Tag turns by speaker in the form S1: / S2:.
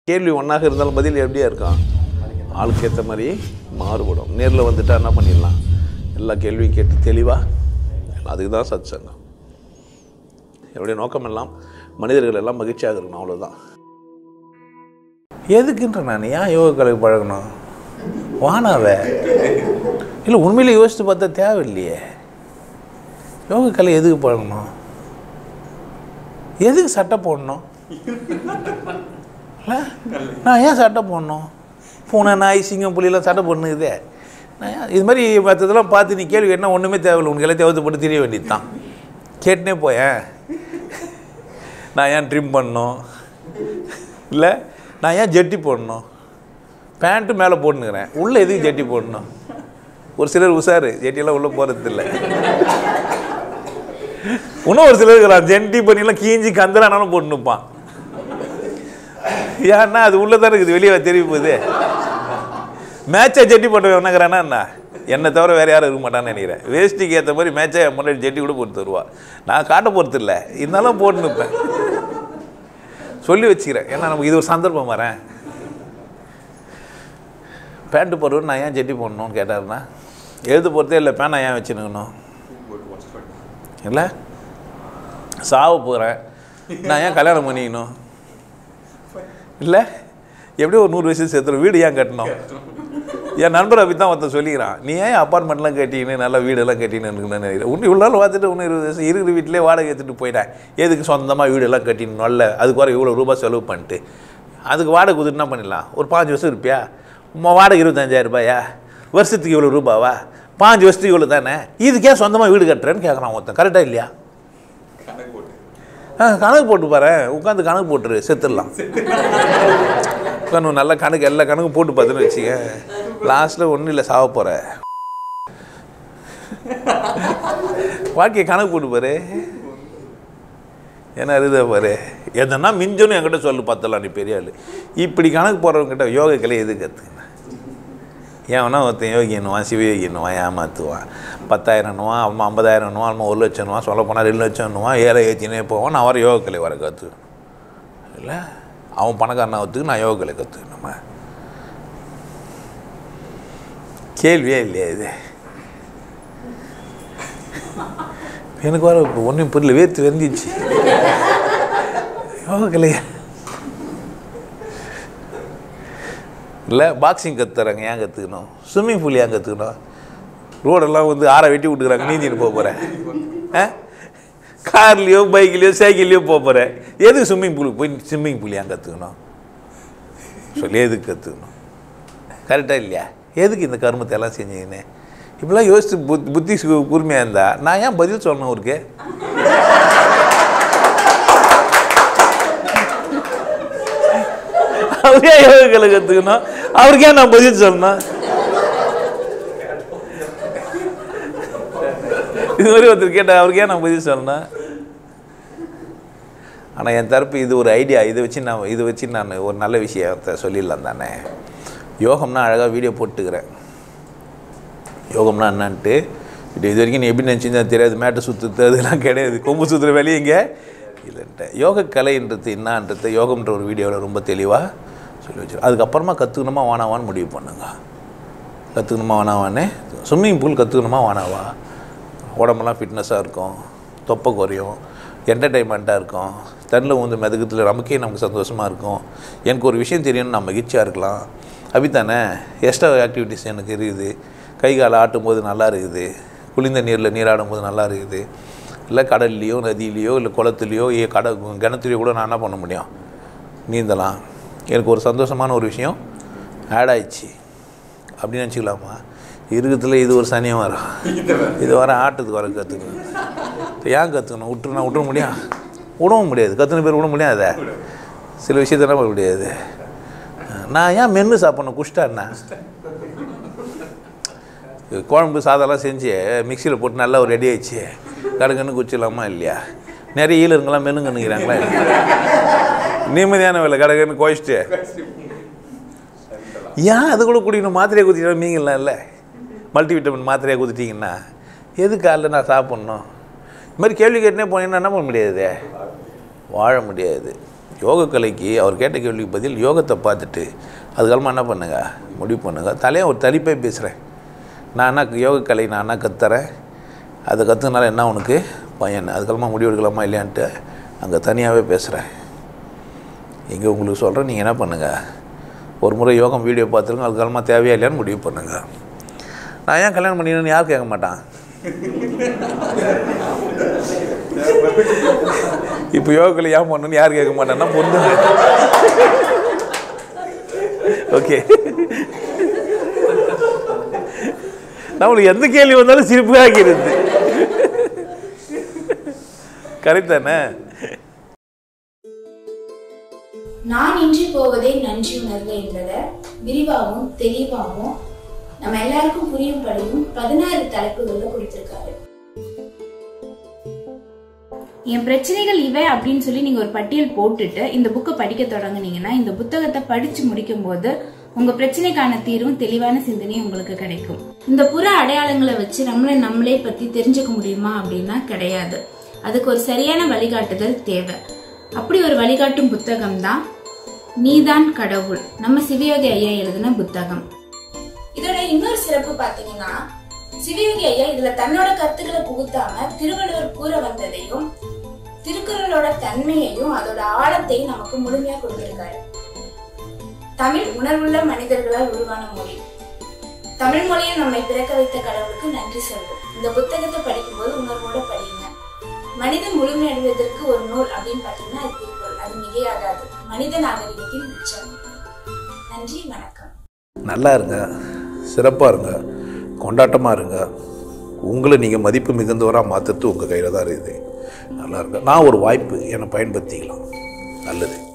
S1: கேள்வி ஒன்றாக இருந்தாலும் பதில் எப்படியா இருக்கும் ஆளுக்கு ஏற்ற மாதிரி மாறுபடும் நேரில் வந்துட்டா என்ன பண்ணிடலாம் எல்லா கேள்வியும் கேட்டு தெளிவாக அதுக்கு தான் சத் சங்கம் என்னுடைய நோக்கம் எல்லாம் மனிதர்கள் எல்லாம் மகிழ்ச்சியாக இருக்கணும் அவ்வளோதான் எதுக்குன்ற நான் ஏன் யோகா கலைக்கு பழகணும் வானாவே இல்லை உண்மையிலே யோசித்து பார்த்தா தேவையில்லையே யோகா கலை எதுக்கு பழகணும் எதுக்கு சட்டை போடணும் இல்லை நான் ஏன் சட்டை போடணும் பூனை நாய் சிங்கம் புலியெல்லாம் சட்டை போடணுதே நான் ஏன் இது மாதிரி மற்றதெல்லாம் பார்த்து நீ கேள்வி என்ன ஒன்றுமே தேவையில்லை உனக்கு எல்லாம் தேவத்தை போட்டு தெரிய வேண்டியது தான் கேட்டுனே போயேன் நான் ஏன் ட்ரிம் பண்ணணும் இல்லை நான் ஏன் ஜட்டி போடணும் பேண்ட்டு மேலே போட்டுனுக்கிறேன் உள்ளே எதுக்கு ஜட்டி போடணும் ஒரு சிலர் உஷாரு ஜட்டியெல்லாம் உள்ளே போகிறது இல்லை இன்னும் ஒரு சிலர் இருக்கிறான் ஜென்டி பண்ணிலாம் கீஞ்சி கந்தலானாலும் போட்டுனுப்பான் ஏன்னா அது உள்ளே தான் இருக்குது வெளியே தெரிய போகுது மேட்சை ஜெட்டி போட்டு என்னங்கிறானா என்ன என்னை தவிர வேறு யாரும் இருக்க மாட்டான்னு நினைக்கிறேன் வேஷ்டிக்கு ஏற்ற மாதிரி மேட்சை என் முன்னாடி ஜெட்டி கூட போட்டு தருவா நான் காட்ட போகிறது இல்லை இருந்தாலும் போட்டு நிற்பேன் சொல்லி வச்சுக்கிறேன் ஏன்னா நமக்கு இது ஒரு சந்தர்ப்பம் வரேன் பேண்ட்டு போடுறது நான் ஏன் ஜெட்டி போடணும்னு கேட்டாருன்னா எழுத போகிறதே இல்லை பேனை ஏன் வச்சுருக்கணும் இல்லை சாவ போகிறேன் நான் ஏன் கல்யாணம் பண்ணிக்கணும் இல்லை எப்படியும் ஒரு நூறு வயசு சேர்த்துற வீடு ஏன் கட்டணும் என் நண்பர் அப்படி தான் ஒருத்தன் சொல்லிக்கிறான் நீ ஏன் அப்பார்ட்மெண்ட்லாம் கட்டிக்கின்னு நல்லா வீடெல்லாம் கட்டின்னு இருக்குன்னு நினைக்கிறேன் இன்னும் இவ்வளோ நாள் பார்த்துட்டு இன்னும் இருபது வருஷம் இருக்கிற வீட்டிலே வாடகை எடுத்துகிட்டு போயிட்டேன் எதுக்கு சொந்தமாக வீடெல்லாம் கட்டின்னு நல்ல அதுக்கு வர இவ்வளோ ரூபாய் செலவு பண்ணிட்டு அதுக்கு வாடகை கொடுத்துட்டு என்ன பண்ணிடலாம் ஒரு பாஞ்சு வருஷம் இருப்பியா உம்மா வாடகை இருபத்தஞ்சாயிரம் ரூபாயா வருஷத்துக்கு இவ்வளோ ரூபாவா பாஞ்சு வருஷத்துக்கு இவ்வளோ தானே இதுக்கே சொந்தமாக வீடு கட்டுறேன்னு கேட்குறான் ஒருத்தன் கரெக்டாக இல்லையா ஆ கணக்கு போட்டு பாரு உட்காந்து கணக்கு போட்டுரு செத்துடலாம் உட்காந்து நல்ல கணக்கு எல்லா கணக்கும் போட்டு பார்த்துன்னு வச்சுக்க லாஸ்ட்டில் ஒன்றும் இல்லை சாவ போகிற வாழ்க்கையை கணக்கு போட்டு பாரு என்ன அருதா பாரு எதனா மிஞ்சணும் என்கிட்ட சொல்லு பார்த்தலாம் நீ பெரிய ஆள் இப்படி கணக்கு போடுறவங்ககிட்ட யோக கலை எது கற்றுக்கின ஏன்னா ஒருத்தன் யோகியனுவான் சிவயோகியனுவான் ஏமாற்றுவான் பத்தாயிரம்னுவான் அம்மா ஐம்பதாயிரம்னுவான் அம்மா ஒரு லட்சம்னுவான் சொல்ல போனால் ரெண்டு லட்சம்னுவான் ஏழை ஏற்றினே போவான் நான் வர யோக கலை வர கற்றுக்கணும் இல்லை அவன் பணக்காரனை ஒத்துக்கு நான் யோக கலை கற்றுக்கணுமா கேள்வியே இல்லையா இது எனக்கு வர இப்போ ஒன்றும் புரியல வேர்த்து வெந்துச்சு யோக கலையா இல்லை பாக்ஸிங் கற்றுறாங்க ஏன் கற்றுக்கணும் ஸ்விம்மிங் பூல் ஏன் கற்றுக்கணும் ரோடெல்லாம் வந்து ஆற வெட்டி விட்டுக்கிறாங்க நீந்திட்டு போக போகிறேன் ஆ கார்லேயோ பைக்லேயோ சைக்கிள்லேயோ போக போகிறேன் எதுக்கு ஸ்விம்மிங் பூலுக்கு போய் ஸ்விம்மிங் பூல் ஏன் கற்றுக்கணும் சொல்லி எதுக்கு கற்றுக்கணும் கரெக்டாக இல்லையா எதுக்கு இந்த கர்மத்தை எல்லாம் செஞ்சீங்கன்னு இப்படிலாம் யோசித்து புத் புத்தி சு- கூர்மையாக இருந்தா நான் ஏன் பதில் சொல்லணும் அவருக்கு அவரே யோகங்களை கற்றுக்கணும் அவருக்கே நான் பதில் சொல்லணும் இது மாதிரி ஒருத்தர் கேட்டால் அவருக்கே நான் பதில் சொல்லணும் ஆனால் என் தரப்பு இது ஒரு ஐடியா இதை வச்சு நான் இதை வச்சு நான் ஒரு நல்ல விஷயத்தை சொல்லிடலாம் தானே யோகம்னா அழகாக வீடியோ போட்டுக்கிறேன் யோகம்னா என்னன்ட்டு இது இது வரைக்கும் நீ எப்படி நினச்சிருந்தா தெரியாது மேட்டை சுற்றுறது அதெல்லாம் கிடையாது கொம்பு சுற்றுற வேலையும் இங்கே இல்லைன்ட்டு யோக கலைன்றது என்னன்றது யோகம்ன்ற ஒரு வீடியோவில் ரொம்ப தெளிவாக சொல்லி வச்சிரு அதுக்கப்புறமா கற்றுக்கணுமா வானாவான்னு முடிவு பண்ணுங்க கற்றுக்கணுமா வானாவான்னு ஸ்விம்மிங் பூல் கற்றுக்கணுமா வானாவா உடம்பெல்லாம் ஃபிட்னஸாக இருக்கும் தொப்பை குறையும் என்டர்டைன்மெண்ட்டாக இருக்கும் தண்ணில் வந்து மெதுக்கத்தில் நமக்கே நமக்கு சந்தோஷமாக இருக்கும் எனக்கு ஒரு விஷயம் தெரியும்னு நான் மகிழ்ச்சியாக இருக்கலாம் அப்படித்தானே எக்ஸ்ட்ரா ஆக்டிவிட்டிஸ் எனக்கு இருக்குது கை கால் ஆட்டும் போது நல்லா இருக்குது குளிர்ந்த நீரில் நீராடும் போது நல்லா இருக்குது இல்லை கடல்லையோ நதியிலையோ இல்லை குளத்துலையோ ஏ கட கிணத்துலையோ கூட நான் என்ன பண்ண முடியும் நீந்தலாம் எனக்கு ஒரு சந்தோஷமான ஒரு விஷயம் ஆட் ஆயிடுச்சு அப்படின்னு நினச்சிக்கலாமா இருக்கிறதுல இது ஒரு சனியம் வரும் இது வர ஆட்டத்துக்கு வர கற்றுக்கணும் ஏன் கற்றுக்கணும் விட்டுருனா விட்டுற முடியும் விடவும் முடியாது கற்றுன பேர் விட முடியாத சில விஷயத்த என்ன பண்ண முடியாது நான் ஏன் மென்று சாப்பிட்ணும் குஷ்டா என்ன குழம்பு சாதம்லாம் செஞ்சு மிக்சியில் போட்டு நல்லா ஒரு ரெடி ஆயிடுச்சு கடுங்கன்னு குச்சிடலாமா இல்லையா நிறைய ஈழருங்கெல்லாம் மெனுங்கன்னுக்கிறாங்களா இல்லையா நிம்மதியான வேலை கடகன்னு கோச்சிட்டு ஏன் அது கூட குடிக்கணும் மாத்திரையை குத்திட்டா மீங்கலாம் இல்லை மல்டிவிட்டமின் மாத்திரையை குத்திட்டிங்கன்னா எது காலைல நான் சாப்பிட்ணும் இது மாதிரி கேள்வி கேட்டுனே போனீங்கன்னா என்ன பண்ண முடியாது வாழ முடியாது யோகக்கலைக்கு அவர் கேட்ட கேள்விக்கு பதில் யோகத்தை பார்த்துட்டு அதுக்கப்புறமா என்ன பண்ணுங்க முடிவு பண்ணுங்க தலையை ஒரு தலிப்பே பேசுகிறேன் நான் என்ன யோகக்கலை நான் என்ன கத்துறேன் அதை கற்றுனால என்ன உனக்கு பயன் அதுக்கப்புறமா முடிவு எடுக்கலாமா இல்லையான்ட்டு அங்கே தனியாகவே பேசுகிறேன் இங்கே உங்களுக்கு சொல்கிறேன் நீங்கள் என்ன பண்ணுங்கள் ஒரு முறை யோகம் வீடியோ பார்த்துருங்க அதுக்கப்புறமா தேவையா இல்லையான்னு முடிவு பண்ணுங்கள் நான் ஏன் கல்யாணம் பண்ணிக்கணும்னு யார் கேட்க மாட்டான் இப்போ யோகத்தில் ஏன் பண்ணணும்னு யார் கேட்க மாட்டான்னா பொண்ணுங்க ஓகே நம்மளுக்கு எந்த கேள்வி வந்தாலும் சிரிப்பு ஆகிறது கரெக்ட் தானே
S2: நான் இன்றி போவதே நன்றி உணர்வு என்பதை விரிவாகவும் தெளிவாகவும் நம்ம எல்லாருக்கும் புரியும்படியும் பதினாறு தலைப்புகள்ல கொடுத்திருக்காரு என் பிரச்சனைகள் இவை அப்படின்னு சொல்லி நீங்க ஒரு பட்டியல் போட்டுட்டு இந்த புக்கை படிக்க தொடங்குனீங்கன்னா இந்த புத்தகத்தை படிச்சு முடிக்கும் போது உங்க பிரச்சனைக்கான தீர்வும் தெளிவான சிந்தனையும் உங்களுக்கு கிடைக்கும் இந்த புற அடையாளங்களை வச்சு நம்மளை நம்மளே பத்தி தெரிஞ்சுக்க முடியுமா அப்படின்னா கிடையாது அதுக்கு ஒரு சரியான வழிகாட்டுதல் தேவை அப்படி ஒரு வழிகாட்டும் புத்தகம் தான் நீதான் கடவுள் நம்ம சிவயோகி ஐயா எழுதின புத்தகம் இதோட இன்னொரு சிறப்பு பாத்தீங்கன்னா சிவயோகி ஐயா இதுல தன்னோட கருத்துக்களை புகுத்தாம திருவள்ளுவர் கூற வந்ததையும் திருக்குறளோட தன்மையையும் அதோட ஆழத்தையும் நமக்கு முழுமையா கொடுத்திருக்காரு தமிழ் உணர்வுள்ள மனிதர்களால் உருவான மொழி தமிழ் மொழியை நம்மை பிறக்க வைத்த கடவுளுக்கு நன்றி சொல்வோம் இந்த புத்தகத்தை படிக்கும்போது உணர்வோட படிங்க மனிதன் முழுமையடைவதற்கு ஒரு நூல் அப்படின்னு பாத்தீங்கன்னா அது திருக்குறள் அது மிகையாகாது மனித நாகரிகத்தின் உச்சம் நன்றி வணக்கம்
S1: நல்லா இருங்க சிறப்பாக இருங்க கொண்டாட்டமாக இருங்க உங்களை நீங்கள் மதிப்பு மிகுந்தவராக மாற்றுறது உங்கள் கையில் தான் இருக்குது நல்லா இருங்க நான் ஒரு வாய்ப்பு என்னை பயன்படுத்திக்கலாம் நல்லது